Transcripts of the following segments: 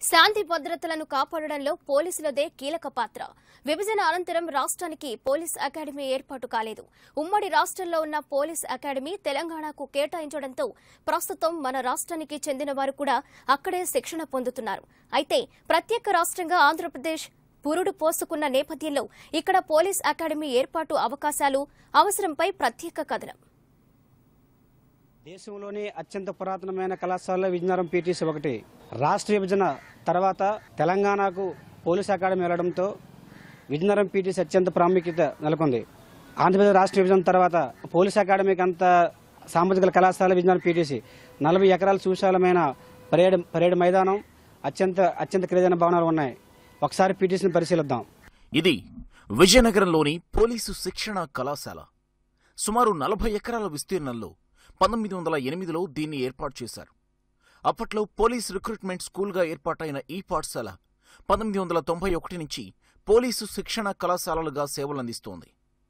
శాంతి భద్రతలను కాపాడడంలో పోలీసులదే కీలక పాత్ర విభజన అనంతరం రాష్ట్రానికి పోలీస్ అకాడమీ ఏర్పాటు కాలేదు ఉమ్మడి రాష్ట్రంలో ఉన్న పోలీస్ అకాడమీ తెలంగాణకు కేటాయించడంతో ప్రస్తుతం మన రాష్ట్రానికి చెందిన వారు కూడా అక్కడే శిక్షణ పొందుతున్నారు అయితే ప్రత్యేక రాష్ట్రంగా ఆంధ్రప్రదేశ్ పురుడు పోసుకున్న నేపథ్యంలో ఇక్కడ పోలీస్ అకాడమీ ఏర్పాటు అవకాశాలు అవసరంపై ప్రత్యేక కథనం దేశంలోని అత్యంత పురాతనమైన కళాశాలలో విజయనగరం పీటీసీ ఒకటి రాష్ట్ర విభజన తర్వాత తెలంగాణకు పోలీస్ అకాడమీ వెళ్లడంతో విజయనగరం పీటీసీ అత్యంత ప్రాముఖ్యత నెలకొంది ఆంధ్రప్రదేశ్ రాష్ట్ర విభజన తర్వాత పోలీస్ అకాడమీకి అంత సామాజిక కళాశాల విజయనగరం పీటీసీ నలభై ఎకరాల సువిశాలమైన పరేడ్ పరేడ్ మైదానం అత్యంత అత్యంత ఖరీదైన భవనాలు ఉన్నాయి ఒకసారి పీటీసీని పరిశీలిద్దాం ఇది విజయనగరంలోని పోలీసు శిక్షణ కళాశాల సుమారు నలభై ఎకరాల విస్తీర్ణంలో పంతొమ్మిది వందల ఎనిమిదిలో దీన్ని ఏర్పాటు చేశారు అప్పట్లో పోలీస్ రిక్రూట్మెంట్ స్కూల్గా ఏర్పాటైన ఈ పాఠశాల పంతొమ్మిది వందల తొంభై ఒకటి నుంచి పోలీసు శిక్షణ కళాశాలలుగా సేవలందిస్తోంది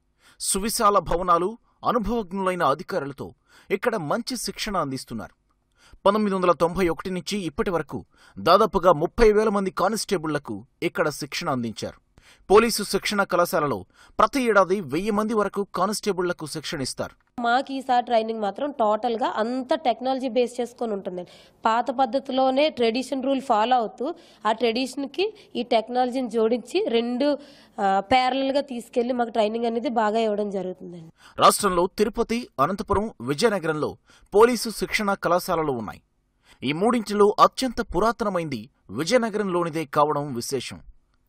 సువిశాల భవనాలు అనుభవజ్ఞులైన అధికారులతో ఇక్కడ మంచి శిక్షణ అందిస్తున్నారు పంతొమ్మిది వందల తొంభై ఒకటి నుంచి ఇప్పటి వరకు దాదాపుగా ముప్పై వేల మంది కానిస్టేబుళ్లకు ఇక్కడ శిక్షణ అందించారు పోలీసు శిక్షణ కళాశాలలో ప్రతి ఏడాది వెయ్యి మంది వరకు కానిస్టేబుళ్లకు శిక్షణ ఇస్తారు మాకు ఈసారి ట్రైనింగ్ మాత్రం టోటల్గా అంత టెక్నాలజీ బేస్ చేసుకొని ఉంటుంది పాత పద్ధతిలోనే ట్రెడిషన్ రూల్ ఫాలో అవుతూ ఆ ట్రెడిషన్కి ఈ టెక్నాలజీని జోడించి రెండు ప్యారలల్గా తీసుకెళ్ళి మాకు ట్రైనింగ్ అనేది బాగా ఇవ్వడం జరుగుతుందండి రాష్ట్రంలో తిరుపతి అనంతపురం విజయనగరంలో పోలీసు శిక్షణ కళాశాలలు ఉన్నాయి ఈ మూడింటిలో అత్యంత పురాతనమైంది విజయనగరంలోనిదే కావడం విశేషం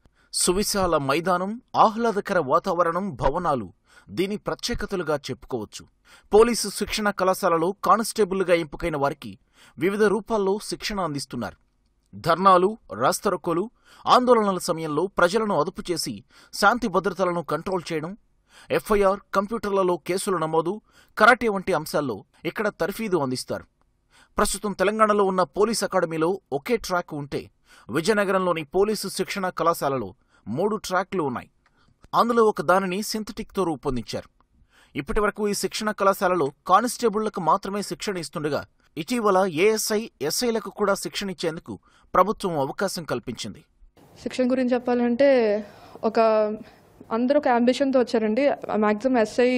సువిశాల మైదానం ఆహ్లాదకర వాతావరణం భవనాలు దీని ప్రత్యేకతలుగా చెప్పుకోవచ్చు పోలీసు శిక్షణ కళాశాలలో కానిస్టేబుల్గా ఎంపికైన వారికి వివిధ రూపాల్లో శిక్షణ అందిస్తున్నారు ధర్నాలు రాస్తరొకోలు ఆందోళనల సమయంలో ప్రజలను అదుపు చేసి శాంతి భద్రతలను కంట్రోల్ చేయడం ఎఫ్ఐఆర్ కంప్యూటర్లలో కేసుల నమోదు కరాటే వంటి అంశాల్లో ఇక్కడ తర్ఫీదు అందిస్తారు ప్రస్తుతం తెలంగాణలో ఉన్న పోలీస్ అకాడమీలో ఒకే ట్రాక్ ఉంటే విజయనగరంలోని పోలీసు శిక్షణ కళాశాలలో మూడు ట్రాక్లు ఉన్నాయి అందులో ఒక దానిని సింథటిక్తో రూపొందించారు ఇప్పటి వరకు ఈ శిక్షణ కళాశాలలో కానిస్టేబుళ్లకు మాత్రమే శిక్షణ ఇస్తుండగా ఇటీవల ఏఎస్ఐ ఎస్ఐలకు కూడా శిక్షణ ఇచ్చేందుకు ప్రభుత్వం అవకాశం కల్పించింది శిక్షణ గురించి చెప్పాలంటే ఒక అందరూ ఒక అంబిషన్తో వచ్చారండి మ్యాక్సిమం ఎస్ఐ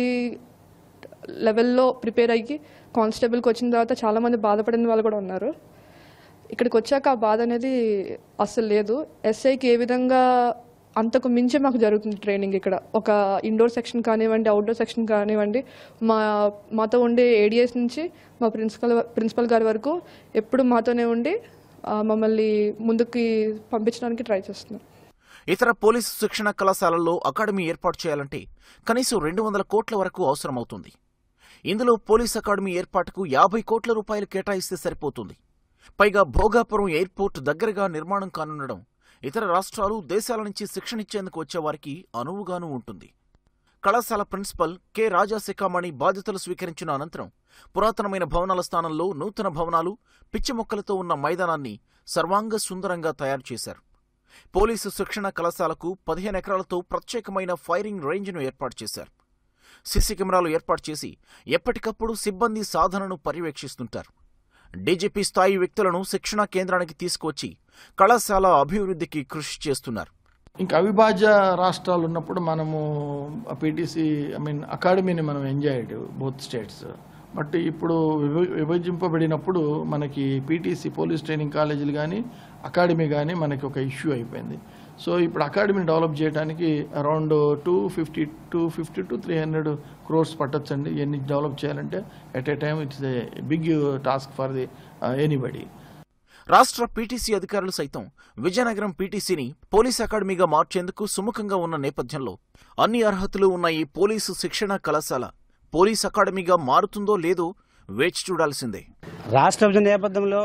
లెవెల్లో ప్రిపేర్ అయ్యి కానిస్టేబుల్కి వచ్చిన తర్వాత చాలామంది బాధపడిన వాళ్ళు కూడా ఉన్నారు ఇక్కడికి వచ్చాక ఆ బాధ అనేది అస్సలు లేదు ఎస్ఐకి ఏ విధంగా అంతకు మించి మాకు జరుగుతుంది ట్రైనింగ్ ఇక్కడ ఒక ఇండోర్ సెక్షన్ కానివ్వండి అవుట్డోర్ సెక్షన్ కానివ్వండి మా మాతో ఉండే ఏడిఎస్ నుంచి మా ప్రిన్సిపల్ ప్రిన్సిపల్ గారి వరకు ఎప్పుడు మాతోనే ఉండి ఆ, మమ్మల్ని ముందుకి పంపించడానికి ట్రై చేస్తున్నారు ఇతర పోలీసు శిక్షణ కళాశాలల్లో అకాడమీ ఏర్పాటు చేయాలంటే కనీసం రెండు వందల కోట్ల వరకు అవసరమవుతుంది ఇందులో పోలీస్ అకాడమీ ఏర్పాటుకు యాభై కోట్ల రూపాయలు కేటాయిస్తే సరిపోతుంది పైగా భోగాపురం ఎయిర్పోర్ట్ దగ్గరగా నిర్మాణం కానుండడం ఇతర రాష్ట్రాలు దేశాల నుంచి శిక్షణ ఇచ్చేందుకు వచ్చేవారికి అనువుగాను ఉంటుంది కళాశాల ప్రిన్సిపల్ కె రాజాశిఖామణి బాధ్యతలు స్వీకరించిన అనంతరం పురాతనమైన భవనాల స్థానంలో నూతన భవనాలు పిచ్చి మొక్కలతో ఉన్న మైదానాన్ని సర్వాంగ సుందరంగా తయారు చేశారు పోలీసు శిక్షణ కళాశాలకు పదిహేను ఎకరాలతో ప్రత్యేకమైన ఫైరింగ్ రేంజ్ను ఏర్పాటు చేశారు సీసీ కెమెరాలు ఏర్పాటు చేసి ఎప్పటికప్పుడు సిబ్బంది సాధనను పర్యవేక్షిస్తుంటారు డీజీపీ స్థాయి వ్యక్తులను శిక్షణా కేంద్రానికి తీసుకువచ్చి కళాశాల అభివృద్ధికి కృషి చేస్తున్నారు ఇంకా అవిభాజ్య రాష్ట్రాలు ఉన్నప్పుడు మనము పీటీసీ ఐ మీన్ అకాడమీని మనం ఎంజాయ్ బోత్ స్టేట్స్ బట్ ఇప్పుడు విభ- విభజింపబడినప్పుడు మనకి పీటీసీ పోలీస్ ట్రైనింగ్ కాలేజీలు కానీ అకాడమీ కానీ మనకి ఒక ఇష్యూ అయిపోయింది సో ఇప్పుడు అకాడమీని డెవలప్ చేయడానికి around two fifty two fifty to three hundred crores పట్టొచ్చండి ఎన్ని డెవలప్ చేయాలంటే at a time it's a big task for the anybody రాష్ట్ర పీటీసీ అధికారులు సైతం విజయనగరం పీటీసీని పోలీస్ అకాడమీగా మార్చేందుకు సుముఖంగా ఉన్న నేపథ్యంలో అన్ని అర్హతలు ఉన్న ఈ పోలీసు శిక్షణ కళాశాల పోలీస్ అకాడమీగా మారుతుందో లేదో వేచి చూడాల్సిందే రాష్ట్ర విభజన నేపథ్యంలో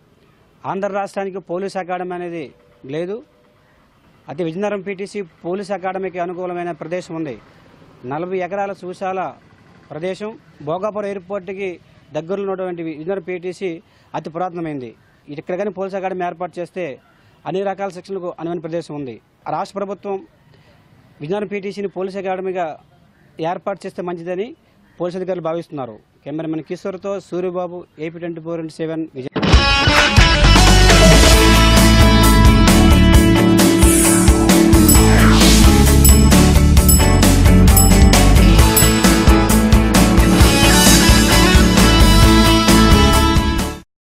ఆంధ్ర రాష్ట్రానికి పోలీస్ అకాడమీ అనేది లేదు అయితే విజయనగరం పీటీసీ పోలీస్ అకాడమీకి అనుకూలమైన ప్రదేశం ఉంది నలభై ఎకరాల సుశాల ప్రదేశం భోగాపురం ఎయిర్పోర్ట్కి దగ్గరలో ఉన్నటువంటి విజయనగరం పీటీసీ అతి పురాతనమైంది ఇక్కడ కానీ పోలీస్ అకాడమీ ఏర్పాటు చేస్తే అన్ని రకాల శిక్షణకు అనువైన ప్రదేశం ఉంది రాష్ట్ర ప్రభుత్వం విజయనగరం పీటీసీని పోలీస్ అకాడమీగా ఏర్పాటు చేస్తే మంచిదని పోలీసు అధికారులు భావిస్తున్నారు కెమెరామెన్ కిషోర్తో Suryababu AP twenty four into seven విజయ